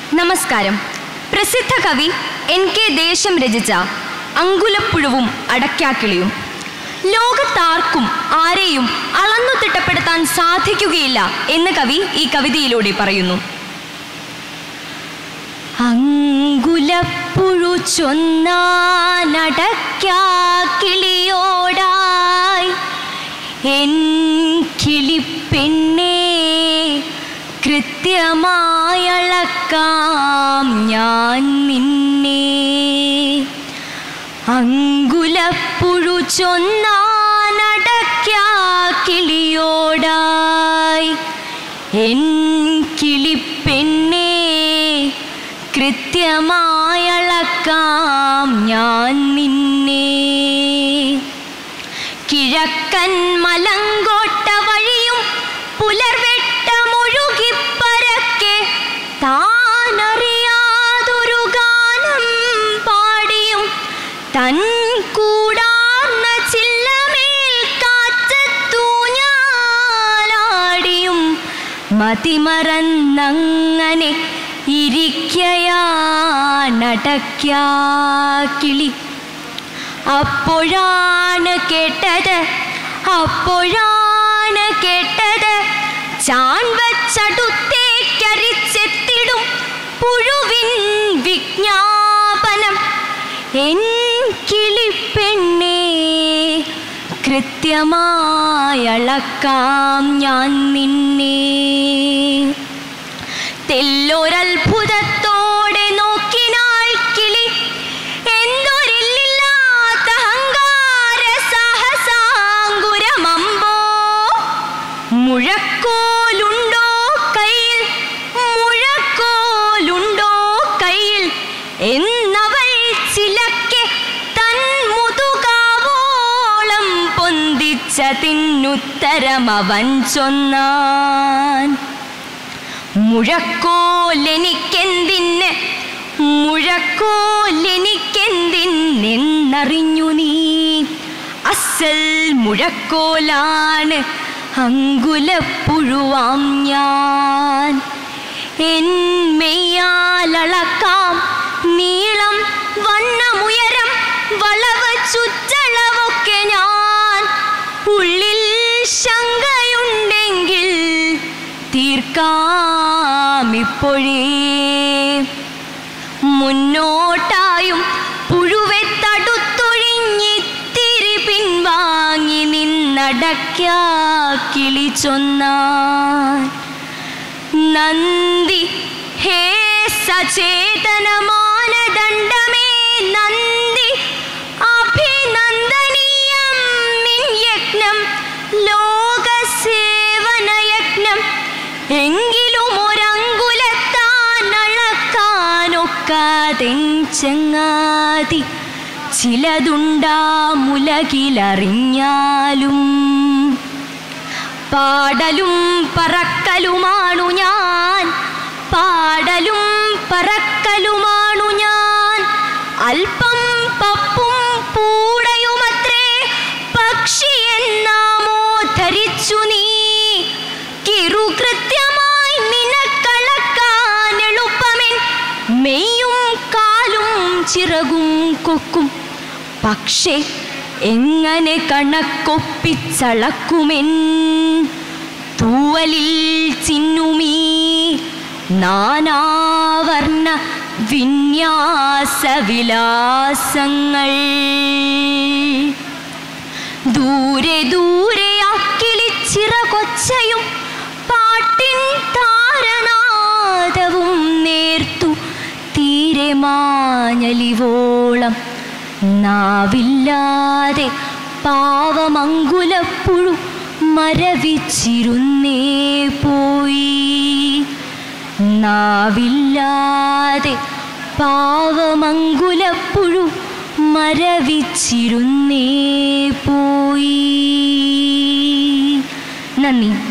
നമസ്കാരം പ്രസിദ്ധ കവി എൻ കെ ദേശം രചിച്ച അങ്കുലപ്പുഴുവും അടയ്ക്കാക്കിളിയും ലോകത്താർക്കും ആരെയും അളന്നു തിട്ടപ്പെടുത്താൻ സാധിക്കുകയില്ല എന്ന് കവി ഈ കവിതയിലൂടെ പറയുന്നു അങ്കുലപ്പുഴു ചൊന്നാനടയ്ക്കാക്കിളിയോടായി എൻ കിളിപ്പെണ്ണേ കൃത്യമായളക്കാം ഞാൻ നിന്നെ അങ്കുലപ്പുഴു ചൊന്നാനടയ്ക്കാക്കിളിയോടായി എൻ കിളിപ്പെണ്ണേ കൃത്യമായളക്കാം ഞാൻ നിന്നെ കിഴക്കൻ മലങ്കോട്ട വഴിയും പുലർവെട്ടമൊഴുകിപ്പരക്കെ താനറിയാതൊരു ഗാനം പാടിയും തൻ കൂടാർന്ന ചില്ലമേൽ കാറ്റത്തു ഞാലാടിയും മതിമറന്നങ്ങനെ ഇരിക്കയാണടയ്ക്കാക്കിളി അപ്പോഴാണ് കേട്ടത് അപ്പോഴാണ് കേട്ടത് ചാൺവച്ചടുത്തേക്കരിച്ചെത്തിടും പുഴുവിൻ വിജ്ഞാപനം എൻ കിളിപ്പെണ്ണേ കൃത്യമായളക്കാം ഞാൻ നിന്നെ തെല്ലൊരത്ഭുതത്തോടെ നോക്കിനാൾ കിളി എന്തൊരില്ലാത്ത അഹങ്കാര സാഹസാങ്കുരമമ്പോ മുഴക്കോലുണ്ടോ കയ്യിൽ മുഴക്കോലുണ്ടോ കയ്യിൽ എന്നവൾ ചിലക്കെ തൻ മുതുകാവോളം പൊന്തിച്ചതിനുത്തരമവൻ ചൊന്നാൻ മുഴക്കോലെനിക്കെന്തിന് മുഴക്കോലെനിക്കെന്തിനെന്നറിഞ്ഞു നീ അസൽ മുഴക്കോലാണ് അങ്കുലപ്പുഴുവാം ഞാൻ എന്മെയ്യാലളക്കാം നീളം വണ്ണമുയരം വളവ് ചുറ്റളവൊക്കെ ഞാൻ ഉള്ളിൽ ശങ്കയുണ്ടെങ്കിൽ തീർക്കാമിപ്പോഴേ മുന്നോട്ടായും പുഴുവെ തടുത്തൊഴിഞ്ഞിത്തിരി പിൻവാങ്ങി നിന്നടയ്ക്ക കിളി ചൊന്നാൻ നന്ദി ഹേ സചേതന മാനദണ്ഡമേ നന്ദി അഭിനന്ദനീയം നിൻ യജ്ഞം ലോകസേവനയജ്ഞം എങ്കിലും ഒരങ്കുലത്താൻ അളക്കാനൊക്കാതെ ചങ്ങാതി ചിലതുണ്ടാമുലകിലറിഞ്ഞാലും പാടലും പറക്കലുമാണു ഞാൻ പാടലും പറക്കലുമാണു ഞാൻ അല്പം പപ്പും പൂടയുമത്രേ പക്ഷി എന്നാമോ ധരിച്ചു നീ കിറുകൃത്യമായി നിനക്കളക്കാൻ എളുപ്പമെൻ മെയ്യും കാലും ചിറകും കൊക്കും പക്ഷേ എങ്ങനെ കണക്കൊപ്പിച്ചളക്കുമെൻ തൂവലിൽ ചിന്നുമീ നാനാവർണ്ണ വിന്യാസവിലാസങ്ങൾ ദൂരെ ദൂരെ അക്കിളിച്ചിറ കൊച്ചയും പാട്ടിൻ താരനാദവും നേർത്തു തീരെ മാഞ്ഞലിവോളം നാവില്ലാതെ പാവമങ്കുലപ്പുഴു മരവിച്ചിരുന്നേ പോയി നാവില്ലാതെ പാവമങ്കുലപ്പുഴു മരവിച്ചിരുന്നേ പോയി നന്ദി